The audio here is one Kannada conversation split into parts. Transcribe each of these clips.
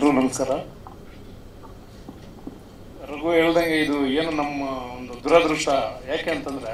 ಎಲ್ರಿಗೂ ನಮಸ್ಕಾರ ರಘು ಹೇಳ್ದಂಗೆ ಇದು ಏನು ನಮ್ಮ ಒಂದು ದುರದೃಷ್ಟ ಯಾಕೆ ಅಂತಂದ್ರೆ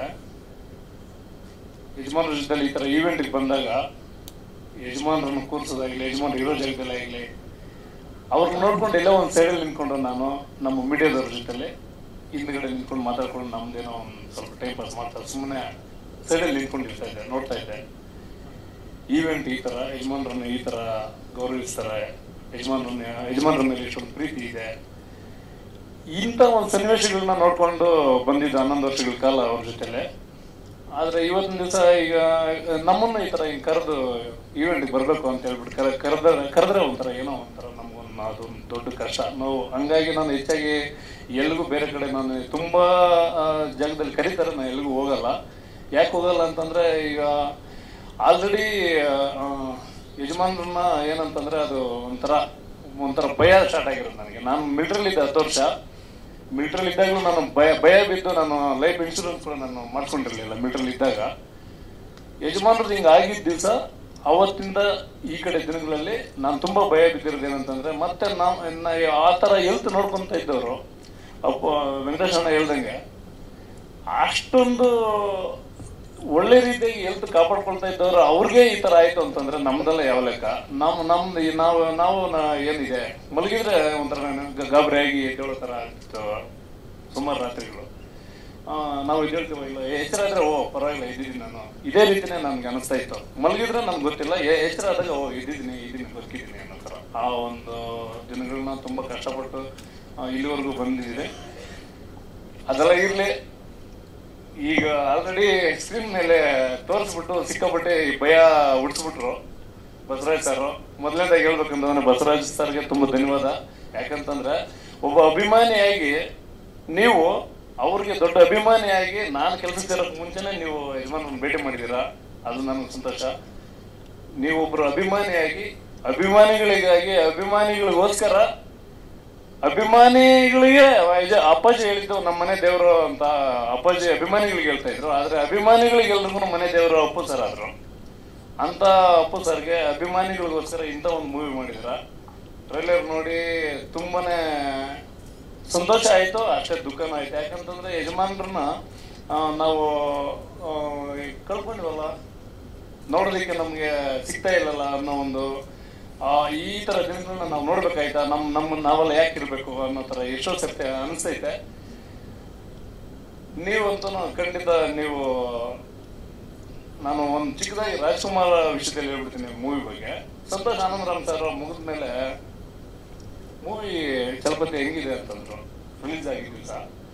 ಯಜಮಾನರ ಜೊತೆಲಿ ಈ ತರ ಈವೆಂಟ್ಗೆ ಬಂದಾಗ ಯಜಮಾನರನ್ನು ಕೂರಿಸೋದಾಗ್ಲಿ ಯಜಮಾನರು ಇರೋ ಜಾಗದಲ್ಲಿ ಆಗಲಿ ಅವ್ರನ್ನ ನೋಡ್ಕೊಂಡು ಎಲ್ಲೋ ಒಂದು ಸೈಡಲ್ಲಿ ನಿಂತ್ಕೊಂಡು ನಾನು ನಮ್ಮ ಮೀಡಿಯಾದವ್ರ ಜೊತೆಲಿ ಹಿಂದ್ಗಡೆ ನಿಂತ್ಕೊಂಡು ಮಾತಾಡ್ಕೊಂಡು ನಮ್ದೇನೋ ಒಂದು ಸ್ವಲ್ಪ ಟೈಮ್ ಪಾಸ್ ಮಾಡ್ತಾರೆ ಸುಮ್ಮನೆ ಸೈಡಲ್ಲಿ ನಿಂತ್ಕೊಂಡಿರ್ತಾ ಇದ್ದೆ ನೋಡ್ತಾ ಇದ್ದೆ ಈವೆಂಟ್ ಈ ತರ ಯಜಮಾನರನ್ನ ಈ ತರ ಗೌರವಿಸ್ತಾರೆ ಯಜಮಾನರನ್ನ ಯಜಮಾನರ ಮೇಲೆ ಇಷ್ಟೊಂದು ಪ್ರೀತಿ ಇದೆ ಇಂಥ ಒಂದು ಸನ್ನಿವೇಶಗಳನ್ನ ನೋಡ್ಕೊಂಡು ಬಂದಿದ್ದ ಹನ್ನೊಂದು ವರ್ಷಗಳ ಕಾಲ ಅವ್ರ ಜೊತೆಲೆ ಆದ್ರೆ ಇವತ್ತಿನ ದಿವಸ ಈಗ ನಮ್ಮನ್ನ ಈ ತರ ಹಿಂಗ್ ಕರೆದು ಈವೆಂಟ್ಗೆ ಬರ್ಬೇಕು ಅಂತ ಹೇಳ್ಬಿಟ್ಟು ಕರೆ ಕರೆದ ಕರೆದ್ರೆ ಒಂಥರ ಏನೋ ಒಂಥರ ನಮ್ಗೊಂದು ಅದೊಂದು ದೊಡ್ಡ ಕಷ್ಟ ನೋವು ಹಂಗಾಗಿ ನಾನು ಹೆಚ್ಚಾಗಿ ಎಲ್ರಿಗೂ ಬೇರೆ ಕಡೆ ನಾನು ತುಂಬಾ ಆ, ಜಾಗದಲ್ಲಿ ಕರೀತಾರೆ ನಾನು ಎಲ್ರಿಗೂ ಹೋಗಲ್ಲ ಯಾಕೆ ಹೋಗಲ್ಲ ಅಂತಂದ್ರೆ ಈಗ ಆಲ್ರೆಡಿ ಯಜಮಾನ್ರನ್ನ ಏನಂತಂದ್ರೆ ಅದು ಒಂಥರ ಒಂಥರ ಭಯ ಸ್ಟಾರ್ಟ್ ಆಗಿರೋದು ನನಗೆ ನಾನು ಮಿಲಿಟರಿಲಿ ಇದ್ದೆ ಹತ್ತು ವರ್ಷ ಮಿಲಿಟರಿಲಿ ಇದ್ದಾಗಲೂ ನಾನು ಭಯ ಭಯ ಬಿದ್ದು ನಾನು ಲೈಫ್ ಇನ್ಶೂರೆನ್ಸ್ ಕೂಡ ನಾನು ಮಾಡ್ಕೊಂಡಿರ್ಲಿಲ್ಲ ಮಿಲಿಟರಿಲಿ ಇದ್ದಾಗ ಯಜಮಾನ್ರದ್ದು ಹಿಂಗೆ ಆಗಿದ್ದ ದಿವಸ ಅವತ್ತಿಂದ ಈ ಕಡೆ ದಿನಗಳಲ್ಲಿ ನಾನು ತುಂಬಾ ಭಯ ಬಿದ್ದಿರೋದು ಏನಂತಂದ್ರೆ ಮತ್ತೆ ನಾವು ನಾ- ಆ ತರ ಹೆಲ್ತ್ ನೋಡ್ಕೊಂತ ಇದ್ದವರು ಅಪ್ಪ ವೆಂಕಟೇಶ್ ಅಣ್ಣ ಹೇಳ್ದಂಗೆ ಅಷ್ಟೊಂದು ಒಳ್ಳೆ ರೀತಿಯಾಗಿ ಹೆಲ್ತ್ ಕಾಪಾಡ್ಕೊಳ್ತಾ ಇದ್ದವರು ಅವ್ರಿಗೆ ಈ ತರ ಆಯ್ತು ಅಂತಂದ್ರೆ ನಮ್ದೆಲ್ಲ ಯಾವ ಲೆಕ್ಕ ನಮ್ ನಮ್ದು ಈ ನಾವು ನಾವು ನ- ಏನಿದೆ ಮಲಗಿದ್ರೆ ಒಂಥರ ಗ- ಗಾಬರಿ ಆಗಿ ಎದ್ದೇಳೋ ತರ ಆಗ್ತಿತ್ತು ಸುಮಾರು ರಾತ್ರಿಗಳು ಆ, ನಾವು ಎದ್ದೇಳ್ತೀವೋ ಇಲ್ಲ ಎಚ್ಚರ ಆದ್ರೆ ಓ ಪರವಾಗಿಲ್ಲ ಇದ್ದಿದ್ದೀನಿ ನಾನು ಇದೇ ರೀತಿನೇ ನನ್ಗೆ ಅನಿಸ್ತಾ ಇತ್ತು ಮಲಗಿದ್ರೆ ನನ್ಗೆ ಗೊತ್ತಿಲ್ಲ ಎ- ಎಚ್ಚರ ಆದಾಗ ಓ ಇದ್ದಿದ್ದೀನಿ ಇದ್ದೀನಿ ಬದುಕಿದ್ದೀನಿ ಅನ್ನೋ ಥರ ಆ ಒಂದು ದಿನಗಳನ್ನ ತುಂಬಾ ಕಷ್ಟಪಟ್ಟು ಆ, ಇಲ್ಲಿವರೆಗೂ ಬಂದಿದ್ದೀನಿ ಅದೆಲ್ಲ ಇರ್ಲಿ ಈಗ ಆಲ್ರೆಡಿ ಸ್ಕ್ರೀನ್ ಮೇಲೆ ತೋರಿಸ್ಬಿಟ್ಟು ಸಿಕ್ಕಾಪಟ್ಟೆ ಈ ಭಯ ಉಡ್ಸ್ಬಿಟ್ರು ಬಸವರಾಜ್ ಸರ್ ಮೊದಲನೇದಾಗಿ ಹೇಳ್ಬೇಕಂತಂದ್ರೆ ಬಸವರಾಜ್ ಸರ್ಗೆ ತುಂಬಾ ಧನ್ಯವಾದ ಯಾಕಂತಂದ್ರೆ ಒಬ್ಬ ಅಭಿಮಾನಿಯಾಗಿ ನೀವು ಅವ್ರಿಗೆ ದೊಡ್ಡ ಅಭಿಮಾನಿಯಾಗಿ ನಾನು ಕೆಲಸ ಸೇರೋಕ್ ಮುಂಚೆನೆ ನೀವು ಯಜಮಾನರನ್ನ ಭೇಟಿ ಮಾಡಿದ್ದೀರಾ ಅದು ನನಗೆ ಸಂತೋಷ ನೀವೊಬ್ರು ಅಭಿಮಾನಿಯಾಗಿ ಅಭಿಮಾನಿಗಳಿಗಾಗಿ ಅಭಿಮಾನಿಗಳಿಗೋಸ್ಕರ ಅಭಿಮಾನಿಗಳಿಗೆ ಇದು ಅಪ್ಪಾಜಿ ಹೇಳಿದ್ದು ನಮ್ಮ ಮನೆ ದೇವರು ಅಂತ ಅಪ್ಪಾಜಿ ಅಭಿಮಾನಿಗಳಿಗೆ ಹೇಳ್ತಾ ಇದ್ರು ಆದ್ರೆ ಅಭಿಮಾನಿಗಳಿಗೆ ಎಲ್ರಿಗೂ ಮನೆ ದೇವರು ಅಪ್ಪು ಸರ್ ಆದ್ರು ಅಂತ ಅಪ್ಪು ಸರ್ಗೆ ಅಭಿಮಾನಿಗಳಿಗೋಸ್ಕರ ಇಂಥ ಒಂದು ಮೂವಿ ಮಾಡಿದ್ರ ಟ್ರೈಲರ್ ನೋಡಿ ತುಂಬಾನೇ ಸಂತೋಷ ಆಯ್ತು ಅಷ್ಟೇ ದುಃಖನೂ ಆಯ್ತು ಯಾಕಂತಂದ್ರೆ ಯಜಮಾನ್ರನ್ನ ಆ, ನಾವು ಆ, ಕಳ್ಕೊಂಡಿವಲ್ಲ ನೋಡೋದಕ್ಕೆ ನಮ್ಗೆ ಸಿಗ್ತಾ ಇಲ್ಲಲ್ಲ ಅನ್ನೋ ಒಂದು ಆ, ಈ ತರ ದಿನಗಳನ್ನ ನಾವು ನೋಡ್ಬೇಕಾಯ್ತಾ ನಮ್ ನಮ್ಮ ನಾವೆಲ್ಲ ಯಾಕೆ ಇರ್ಬೇಕು ಅನ್ನೋ ತರ ಎಷ್ಟೋ ಸರ್ತಿ ಅನಿಸ್ತೈತೆ ನೀವಂತೂ ಖಂಡಿತ ನೀವು ನಾನು ಒಂದು ಚಿಕ್ಕದಾಗಿ ರಾಜ್ಕುಮಾರ್ ವಿಷಯದಲ್ಲಿ ಹೇಳ್ಬಿಡ್ತೀನಿ ಮೂವಿ ಬಗ್ಗೆ ಸಂತೋಷ್ ಆನಂದರಾಮ್ ಸರ್ ಮುಗಿದ ಮೇಲೆ ಮೂವಿ ಚಲಪತಿ ಹೆಂಗಿದೆ ಅಂತಂದ್ರು ರಿಲೀಸ್ ಆಗಿದ್ದ ದಿವಸ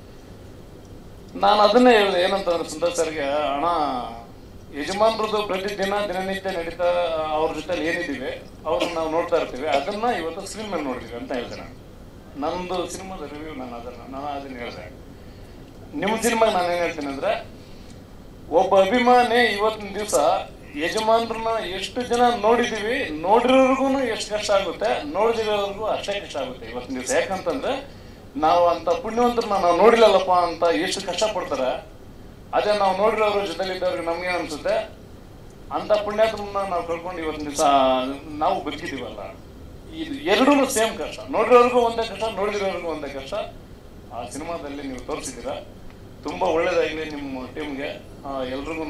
ನಾನು ಅದನ್ನೇ ಹೇಳಿದೆ ಏನಂತಂದ್ರೆ ಸಂತೋಷ್ ಸರ್ಗೆ ಅಣ್ಣ ಯಜಮಾನ್ರದ್ದು ಪ್ರತಿದಿನ ದಿನನಿತ್ಯ ನಡೀತಾ ಅವ್ರ ಜೊತೆಲಿ ಏನಿದ್ದೀವಿ ಅವ್ರನ್ನ ನಾವು ನೋಡ್ತಾ ಇರ್ತೀವಿ ಅದನ್ನ ಇವತ್ತು ಸ್ಕ್ರೀನ್ ಮೇಲೆ ನೋಡಿದೀವಿ ಅಂತ ಹೇಳ್ದೆ ನಾನು ನಂದು ಸಿನಿಮಾದ ರಿವ್ಯೂ ನಾನು ಅದನ್ನ ನಾನು ಅದನ್ನ ಹೇಳಿದೆ ನಿಮ್ಮ ಸಿನಿಮಾಗೆ ನಾನು ಏನ್ ಹೇಳ್ತೀನಿ ಅಂದ್ರೆ ಒಬ್ಬ ಅಭಿಮಾನಿ ಇವತ್ತಿನ ದಿವಸ ಯಜಮಾನ್ರನ್ನ ಎಷ್ಟು ಜನ ನೋಡಿದೀವಿ ನೋಡಿರೋರ್ಗು ಎಷ್ಟು ಕಷ್ಟ ಆಗುತ್ತೆ ನೋಡಿದಿರೋರ್ಗು ಅಷ್ಟೇ ಕಷ್ಟ ಆಗುತ್ತೆ ಇವತ್ತಿನ ದಿವಸ ಯಾಕಂತಂದ್ರೆ ನಾವು ಅಂತ ಪುಣ್ಯವಂತರನ್ನ ನಾವು ನೋಡಿಲ್ಲಲ್ಲಪ್ಪ ಅಂತ ಎಷ್ಟು ಕಷ್ಟ ಪಡ್ತಾರೆ ಅದೇ ನಾವು ನೋಡಿರೋರ ಜೊತೆಲಿದ್ದವ್ರಿಗೆ ನಮ್ಗೆ ಅನ್ಸುತ್ತೆ ಅಂತ ಪುಣ್ಯಾತ್ಮನ್ನ ನಾವು ಕಳ್ಕೊಂಡು ಇವತ್ತಿನ ದಿವಸ ನಾವು ಬದುಕಿದೀವಲ್ಲ ಇದು ಎರಡೂ ಸೇಮ್ ಕಷ್ಟ ನೋಡಿರೋರ್ಗೂ ಒಂದೇ ಕಷ್ಟ ನೋಡಿರೋರ್ಗೂ ಒಂದೇ ಕಷ್ಟ ಆ ಸಿನಿಮಾದಲ್ಲಿ ನೀವು ತೋರಿಸಿದ್ದೀರಾ ತುಂಬಾ ಒಳ್ಳೇದಾಗಲಿ ನಿಮ್ಮ ಟೀಮ್ಗೆ ಎಲ್ರಿಗೂ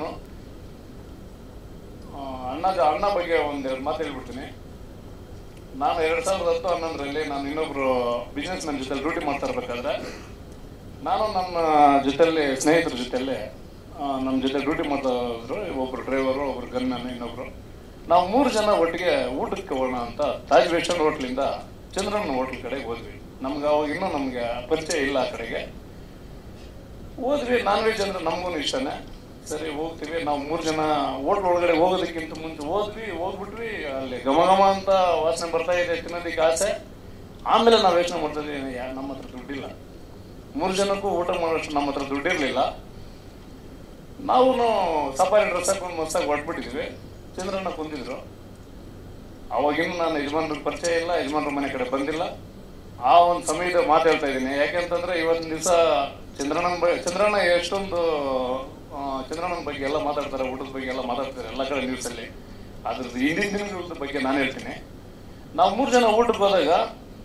ಅಣ್ಣ ಅಣ್ಣ ಬಗ್ಗೆ ಒಂದೆರಡು ಮಾತು ಹೇಳ್ಬಿಡ್ತೀನಿ ನಾನು ಎರಡ್ ಸಾವಿರದ ಹತ್ತು ಹನ್ನೊಂದರಲ್ಲಿ ನಾನು ಇನ್ನೊಬ್ರು ಬಿಸ್ನೆಸ್ ಮ್ಯಾನ್ ಜೊತೆ ಡ್ಯೂಟಿ ಮಾಡ್ತಾ ಇರ್ಬೇಕಾದ್ರೆ ನಾನು ನನ್ನ ಜೊತೆಲಿ ಸ್ನೇಹಿತರ ಜೊತೆಲಿ ನಮ್ಮ ಜೊತೆ ಡ್ಯೂಟಿ ಮಾಡ್ತಾ ಇದ್ರು ಒಬ್ರು ಡ್ರೈವರು ಒಬ್ರು ಗನ್ಮ್ಯಾನ್ ಇನ್ನೊಬ್ರು ನಾವು ಮೂರು ಜನ ಒಟ್ಟಿಗೆ ಊಟಕ್ಕೆ ಹೋಗೋಣ ಅಂತ ತಾಜ್ ವೆಸ್ಟರ್ನ್ ಹೋಟ್ಲಿಂದ ಚಂದ್ರನ್ ಹೋಟ್ಲ್ ಕಡೆಗೆ ಹೋದ್ವಿ ನಮ್ಗೆ ಅವಾಗ ಇನ್ನೂ ನಮ್ಗೆ ಪರಿಚಯ ಇಲ್ಲ ಆ ಕಡೆಗೆ ಹೋದ್ವಿ ನಾನ್ ವೆಜ್ ಅಂದ್ರೆ ನಮಗೂ ಇಷ್ಟನೇ ಸರಿ ಹೋಗ್ತೀವಿ ನಾವು ಮೂರು ಜನ ಹೋಟ್ಲ್ ಒಳಗಡೆ ಹೋಗೋದಕ್ಕಿಂತ ಮುಂಚೆ ಹೋದ್ವಿ ಹೋಗ್ಬಿಟ್ವಿ ಅಲ್ಲಿ ಘಮ ಘಮ ಅಂತ ವಾಸನೆ ಬರ್ತಾ ಇದೆ ತಿನ್ನೋದಕ್ಕೆ ಆಸೆ ಆಮೇಲೆ ನಾವು ಯೋಚನೆ ಮಾಡ್ತಾ ಇದೀವಿ ಯಾ- ನಮ್ಮ ಹತ್ರ ದುಡ್ಡಿಲ್ಲ ಮೂರು ಜನಕ್ಕೂ ಊಟ ಮಾಡೋಷ್ಟು ನಮ್ಮ ಹತ್ರ ದುಡ್ಡಿರ್ಲಿಲ್ಲ ನಾವು ಸಫಾರಿ ಡ್ರೆಸ್ ಹಾಕೊಂಡು ಮಸ್ತಾಗಿ ಹೊಟ್ಬಿಟ್ಟಿದ್ವಿ ಚಂದ್ರಣ್ಣ ಕುಂತಿದ್ರು ಅವಾಗಿನ್ನು ನಾನು ಯಜಮಾನ್ರ ಪರಿಚಯ ಇಲ್ಲ ಯಜಮಾನ್ರ ಮನೆ ಕಡೆ ಬಂದಿಲ್ಲ ಆ ಒಂದು ಸಮಯದ ಮಾತು ಹೇಳ್ತಾ ಇದ್ದೀನಿ ಯಾಕೆಂತಂದ್ರೆ ಇವತ್ತಿನ ದಿವಸ ಚಂದ್ರಣ್ಣನ ಬ ಚಂದ್ರಣ್ಣ ಎಷ್ಟೊಂದು ಆ, ಚಂದ್ರಣ್ಣನ ಬಗ್ಗೆ ಎಲ್ಲ ಮಾತಾಡ್ತಾರೆ ಊಟದ ಬಗ್ಗೆ ಎಲ್ಲ ಮಾತಾಡ್ತಾರೆ ಎಲ್ಲ ಕಡೆ ನ್ಯೂಸ್ ಅಲ್ಲಿ ಅದ್ರದ್ದು ಹಿಂದಿನ ದಿನಗಳ ಬಗ್ಗೆ ನಾನು ಹೇಳ್ತೀನಿ ನಾವು ಮೂರು ಜನ ಊಟಕ್ಕೆ ಹೋದಾಗ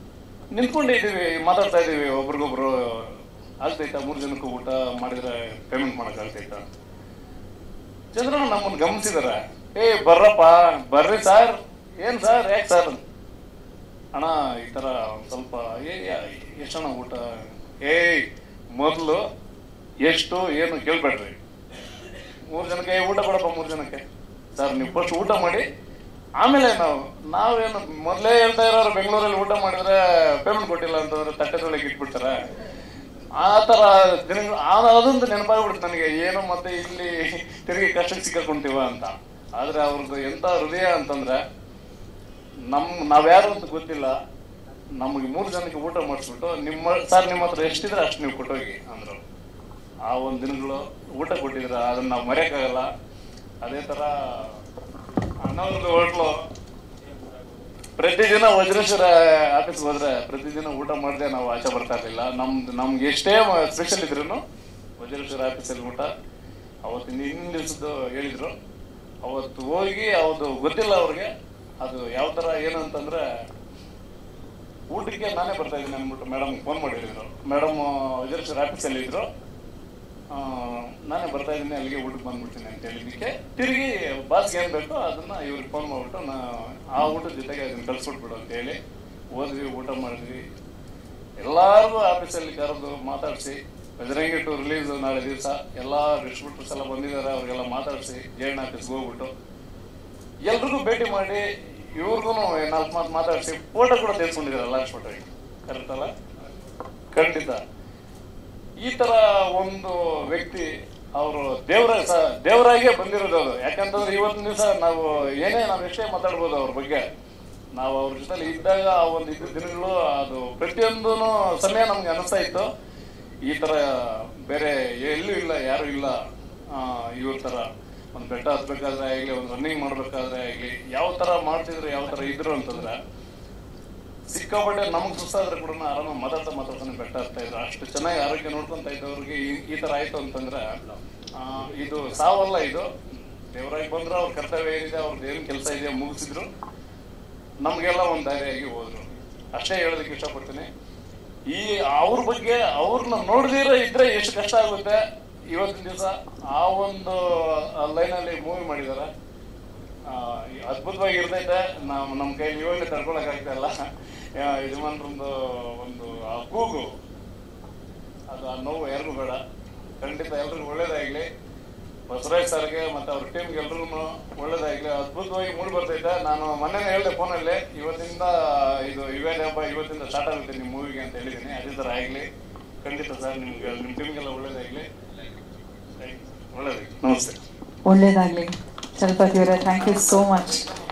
ನಿಂತ್ಕೊಂಡಿದ್ದೀವಿ ಮಾತಾಡ್ತಾ ಇದ್ದೀವಿ ಒಬ್ರಿಗೊಬ್ರು ಆಗ್ತೈತಾ ಮೂರು ಜನಕ್ಕೂ ಊಟ ಮಾಡಿದ್ರೆ ಪೇಮೆಂಟ್ ಮಾಡಕ್ ಆಗ್ತೈತಾ ಚಂದ್ರಣ್ಣ ನಮ್ಮನ್ನು ಗಮನಿಸಿದಾರ ಏ ಬರ್ರಪ್ಪ ಬರ್ರಿ ಸರ್ ಏನ್ ಸರ್ ಯಾಕೆ ಸರ್ ಅಣ್ಣ ಈ ತರ ಒಂದ್ ಸ್ವಲ್ಪ ಏ ಎಷ್ಟಣ್ಣ ಊಟ ಏಯ್ ಮೊದಲು ಎಷ್ಟು ಏನು ಕೇಳ್ಬೇಡ್ರಿ ಮೂರು ಜನಕ್ಕೆ "ಏ, ಊಟ ಕೊಡಪ್ಪ ಮೂರು ಜನಕ್ಕೆ ಸರ್ ನೀವು ಫಸ್ಟ್ ಊಟ ಮಾಡಿ ಆಮೇಲೆ ನಾವು ನಾವೇನು ಮೊದಲೇ ಹೇಳ್ತಾ ಇರೋರು ಬೆಂಗಳೂರಲ್ಲಿ ಊಟ ಮಾಡಿದ್ರೆ ಪೇಮೆಂಟ್ ಕೊಟ್ಟಿಲ್ಲ ಅಂತಂದ್ರೆ ತಟ್ಟೆ ತೊಳೆಗೆ ಇಟ್ಬಿಡ್ತಾರೆ ಆ ತರ ದಿನಗಳು ಆ- ಅದೊಂದು ನೆನಪಾಗ್ಬಿಡುತ್ತೆ ನನಗೆ ಏನು ಮತ್ತೆ ಇಲ್ಲಿ ತಿರುಗಿ ಕಷ್ಟಕ್ಕೆ ಸಿಕ್ಕಾಕೊಂತೀವ ಅಂತ ಆದ್ರೆ ಅವ್ರದ್ದು ಎಂತ ಹೃದಯ ಅಂತಂದ್ರೆ ನಮ್ ನಾವ್ಯಾರು ಅಂತ ಗೊತ್ತಿಲ್ಲ ನಮಗೆ ಮೂರು ಜನಕ್ಕೆ ಊಟ ಮಾಡಿಸ್ಬಿಟ್ಟು ನಿಮ್ಮ ಸರ್ ನಿಮ್ಮ ಹತ್ರ ಎಷ್ಟಿದ್ರೆ ಅಷ್ಟು ನೀವು ಕೊಟ್ಟೋಗಿ ಅಂದ್ರು ಆ ಒಂದು ದಿನಗಳು ಊಟ ಕೊಟ್ಟಿದ್ರ ಅದನ್ನ ನಾವು ಮರೆಯಕ್ಕಾಗಲ್ಲ ಅದೇ ತರ ಅಣ್ಣವ್ರದ್ದು ಹೋಟ್ಲು ಪ್ರತಿದಿನ ವಜ್ರೇಶ್ವರ ಆಫೀಸ್ ಹೋದ್ರೆ ಪ್ರತಿದಿನ ಊಟ ಮಾಡದೆ ನಾವು ಆಚೆ ಬರ್ತಾ ಇರ್ಲಿಲ್ಲ ನಮ್ದು ನಮ್ಗೆ ಎಷ್ಟೇ ಸ್ಪೆಷಲ್ ಇದ್ರು ವಜ್ರೇಶ್ವರ ಆಫೀಸಲ್ಲಿ ಊಟ ಅವತ್ತಿನ ಹಿಂದಿನ ದಿವಸದ್ದು ಹೇಳಿದ್ರು ಅವತ್ತು ಹೋಗಿ ಅವತ್ತು ಗೊತ್ತಿಲ್ಲ ಅವ್ರಿಗೆ ಅದು ಯಾವ ತರ ಏನು ಅಂತಂದ್ರೆ ಊಟಕ್ಕೆ ನಾನೇ ಬರ್ತಾ ಇದ್ದೀನಿ ಅಂದ್ಬಿಟ್ಟು ಮೇಡಮ್ ಫೋನ್ ಮಾಡಿದ್ರು ಮೇಡಮ್ ವಜ್ರೇಶ್ವರ ಆಫೀಸಲ್ಲಿ ಇದ್ರು ಆ, ನಾನೇ ಬರ್ತಾ ಇದ್ದೀನಿ ಅಲ್ಲಿಗೆ ಊಟಕ್ಕೆ ಬಂದ್ಬಿಡ್ತೀನಿ ಅಂತ ಹೇಳಿದ್ದಕ್ಕೆ ತಿರುಗಿ ಬಾಸ್ಗೆ ಏನ್ ಬೇಕೋ ಅದನ್ನ ಇವ್ರಿಗೆ ಫೋನ್ ಮಾಡ್ಬಿಟ್ಟು ನಾ ಆ ಊಟದ ಜೊತೆಗೆ ಅದನ್ನ ಕಳ್ಸ್ಬಿಟ್ಬಿಡು ಅಂತ ಹೇಳಿ ಹೋದ್ವಿ ಊಟ ಮಾಡಿದ್ವಿ ಎಲ್ಲಾರ್ಗು ಆಫೀಸಲ್ಲಿ ಕರೆದು ಮಾತಾಡಿಸಿ ಬಜರಂಗಿ ಟು ರಿಲೀಸ್ ನಾಳೆ ದಿವಸ ಎಲ್ಲಾ ಡಿಸ್ಟ್ರಿಬ್ಯೂಟರ್ಸ್ ಎಲ್ಲ ಬಂದಿದ್ದಾರೆ ಅವ್ರಿಗೆಲ್ಲ ಮಾತಾಡಿಸಿ ಜೇನ್ ಆಫೀಸ್ಗೆ ಹೋಗ್ಬಿಟ್ಟು ಎಲ್ರಿಗೂ ಭೇಟಿ ಮಾಡಿ ಇವ್ರಿಗೂ ನಾಲ್ಕು ಮಾತು ಮಾತಾಡಿಸಿ ಫೋಟೋ ಕೂಡ ತೆಗೆಸ್ಕೊಂಡಿದ್ದಾರೆ ಲಾಸ್ಟ್ ಫೋಟೋಗೆ ಕರೆಕ್ಟ್ ಅಲ್ಲ ಖಂಡಿತ ಈ ತರ ಒಂದು ವ್ಯಕ್ತಿ ಅವರು ದೇವರ ದೇವರಾಗೆ ಬಂದಿರೋದು ಅದು ಯಾಕಂತಂದ್ರೆ ಇವತ್ತಿನ ದಿವಸ ನಾವು ಏನೇ ನಾವು ಎಷ್ಟೇ ಮಾತಾಡ್ಬೋದು ಅವ್ರ ಬಗ್ಗೆ ನಾವು ಅವ್ರ ಜೊತೆ ಇದ್ದಾಗ ಆ ಒಂದು ಇದ್ದ ದಿನಗಳು ಅದು ಪ್ರತಿಯೊಂದು ಸಮಯ ನಮ್ಗೆ ಅನಿಸ್ತಾ ಇತ್ತು ಈ ತರ ಬೇರೆ ಎಲ್ಲೂ ಇಲ್ಲ ಯಾರು ಇಲ್ಲ ಆ, ಇವ್ರ ತರ ಒಂದು ಬೆಟ್ಟ ಹತ್ಬೇಕಾದ್ರೆ ಆಗ್ಲಿ ಒಂದು ರನ್ನಿಂಗ್ ಮಾಡ್ಬೇಕಾದ್ರೆ ಆಗ್ಲಿ ಯಾವ ತರ ಮಾಡ್ತಿದ್ರು ಯಾವ ತರ ಇದ್ರು ಅಂತಂದ್ರೆ ಸಿಕ್ಕಾಪಟ್ಟೆ ನಮಗ್ ಸುಸ್ತಾದ್ರೆ ಕೂಡ ಆರಾಮಾಗಿ ಮಾತಾಡ್ತಾ ಮಾತಾಡ್ತಾನೆ ಬೆಟ್ಟ ಆಗ್ತಾ ಇದ್ರು ಅಷ್ಟು ಚೆನ್ನಾಗಿ ಆರೋಗ್ಯ ನೋಡ್ಕೊಂತ ಇದ್ದವ್ರಿಗೆ ಈ- ಈ ತರ ಆಯ್ತು ಅಂತಂದ್ರೆ ಆ, ಇದು ಸಾವಲ್ಲ ಇದು ದೇವರಾಗಿ ಬಂದ್ರು ಅವ್ರ ಕರ್ತವ್ಯ ಏನಿದೆ ಅವ್ರದ್ದು ಏನ್ ಕೆಲಸ ಇದೆ ಮುಗಿಸಿದ್ರು ನಮ್ಗೆಲ್ಲ ಒಂದ್ ದಾರಿಯಾಗಿ ಹೋದ್ರು ಅಷ್ಟೇ ಹೇಳೋದಕ್ಕೆ ಇಷ್ಟಪಡ್ತೀನಿ ಈ ಅವ್ರ ಬಗ್ಗೆ ಅವ್ರನ್ನ ನೋಡ್ದಿರ ಇದ್ರೆ ಎಷ್ಟು ಕಷ್ಟ ಆಗುತ್ತೆ ಇವತ್ತಿನ ದಿವಸ ಆ ಒಂದು ಲೈನಲ್ಲಿ ಮೂವಿ ಮಾಡಿದಾರೆ ಆ, ಅದ್ಭುತವಾಗಿ ಇರ್ತೈತೆ ನಾವು ನಮ್ಮ ಕೈಲಿ ಇವಾಗಲೇ ತಡ್ಕೊಳಕ್ ಆಗ್ತಾ ಇಲ್ಲ ಆ, ಯಜಮಾನ್ರೊಂದು ಒಂದು ಆ ಕೂಗು ಅದು ಆ ನೋವು ಯಾರಿಗೂ ಬೇಡ ಖಂಡಿತ ಎಲ್ರಿಗೂ ಒಳ್ಳೇದಾಗ್ಲಿ ಬಸವರಾಜ್ ಸರ್ಗೆ ಮತ್ತೆ ಅವ್ರ ಟೀಮ್ಗೆ ಎಲ್ರಿಗೂ ಒಳ್ಳೇದಾಗ್ಲಿ ಅದ್ಭುತವಾಗಿ ಮೂಡಿ ಬರ್ತೈತೆ ನಾನು ಮೊನ್ನೆ ಹೇಳಿದೆ ಫೋನಲ್ಲಿ ಇವತ್ತಿಂದ ಇದು ಯುಗಾದಿ ಹಬ್ಬ ಇವತ್ತಿಂದ ಸ್ಟಾರ್ಟ್ ಆಗುತ್ತೆ ನಿಮ್ಮ ಮೂವಿಗೆ ಅಂತ ಹೇಳಿದ್ದೀನಿ ಅದೇ ಥರ ಆಗ್ಲಿ ಖಂಡಿತ ಸರ್ ನಿಮ್ಗೆ ನಿಮ್ಮ ಟೀಮ್ಗೆಲ್ಲ ಒಳ್ಳೇದಾಗ್ಲಿ ಒಳ್ಳೇದಾಗ್ಲಿ ನಮಸ್ತೆ ಒಳ್ಳೇದಾಗ್ಲಿ ಚಲಪತಿ ಅವರೇ ಥ್ಯಾಂಕ್ ಯು ಸೋ ಮಚ್